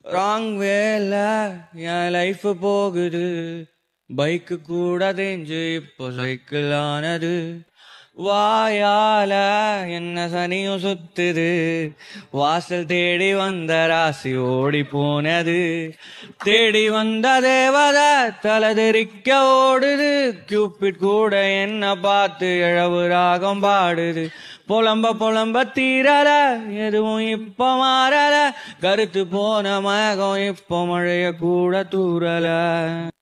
wrong வேல என் life போகுது bike கூட தெரிஞ்சு இப்போ சைக்கிள் ஆனது வாயால என்ன சனியும் சுத்துது வாசல் தேடி வந்த ராசி ஓடி போனது தேடி வந்த தேவத தலதெறிக்க ஓடுது கியூபிட் கூட என்ன பார்த்து இழவு ராகம் பாடுது புலம்ப புலம்ப தீரல எதுவும் இப்ப மாறல கருத்து போன மகம் இப்ப மழைய கூட தூரல